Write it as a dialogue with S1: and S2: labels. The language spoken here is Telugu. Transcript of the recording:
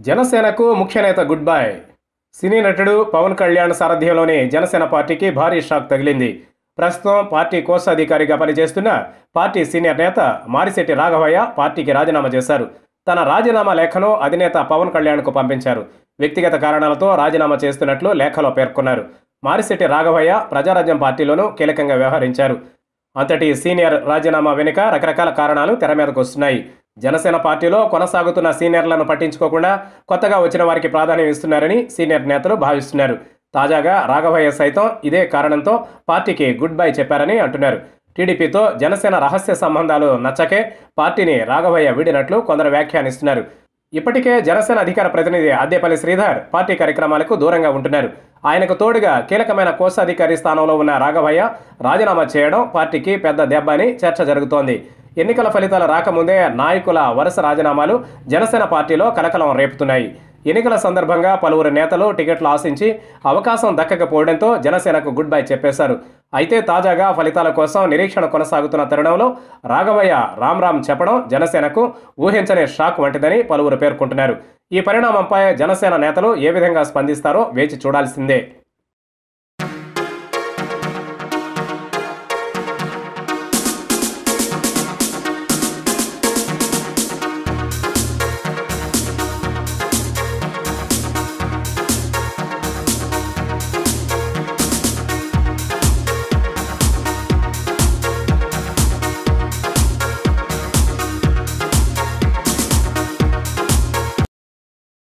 S1: జనసేనకు ముఖ్య నేత గుడ్ బై సినీ నటుడు పవన్ కళ్యాణ్ సారథ్యంలోని జనసేన పార్టీకి భారీ షాక్ తగిలింది ప్రస్తుతం పార్టీ కోశాధికారిగా పనిచేస్తున్న పార్టీ సీనియర్ నేత మారిశెట్టి రాఘవయ్య పార్టీకి రాజీనామా చేశారు తన రాజీనామా లేఖను అధినేత పవన్ కళ్యాణ్కు పంపించారు వ్యక్తిగత కారణాలతో రాజీనామా చేస్తున్నట్లు లేఖలో పేర్కొన్నారు మారిశెట్టి రాఘవయ్య ప్రజారాజ్యం పార్టీలోనూ కీలకంగా వ్యవహరించారు అంతటి సీనియర్ రాజీనామా వెనుక రకరకాల కారణాలు తెర మీదకు వస్తున్నాయి జనసేన పార్టీలో కొనసాగుతున్న సీనియర్లను పట్టించుకోకుండా కొత్తగా వచ్చిన వారికి ప్రాధాన్యం ఇస్తున్నారని సీనియర్ నేతలు భావిస్తున్నారు తాజాగా రాఘవయ్య సైతం ఇదే కారణంతో పార్టీకి గుడ్ బై చెప్పారని అంటున్నారు టీడీపీతో జనసేన రహస్య సంబంధాలు నచ్చకే పార్టీని రాఘవయ్య వీడినట్లు కొందరు వ్యాఖ్యానిస్తున్నారు ఇప్పటికే జనసేన అధికార ప్రతినిధి అద్దేపల్లి శ్రీధర్ పార్టీ కార్యక్రమాలకు దూరంగా ఉంటున్నారు ఆయనకు తోడుగా కీలకమైన కోశాధికారి స్థానంలో ఉన్న రాఘవయ్య రాజీనామా చేయడం పార్టీకి పెద్ద దెబ్బ అని చర్చ జరుగుతోంది ఎన్నికల ఫలితాలు రాకముందే నాయకుల వరుస రాజీనామాలు జనసేన పార్టీలో కలకలం రేపుతున్నాయి ఎన్నికల సందర్భంగా పలువురు నేతలు టికెట్లు ఆశించి అవకాశం దక్కకపోవడంతో జనసేనకు గుడ్ బై చెప్పేశారు అయితే తాజాగా ఫలితాల కోసం నిరీక్షణ కొనసాగుతున్న తరుణంలో రాఘవయ్య రామ్ రామ్ చెప్పడం జనసేనకు ఊహించని షాక్ వంటిదని పలువురు పేర్కొంటున్నారు ఈ పరిణామంపై జనసేన నేతలు ఏ విధంగా స్పందిస్తారో వేచి చూడాల్సిందే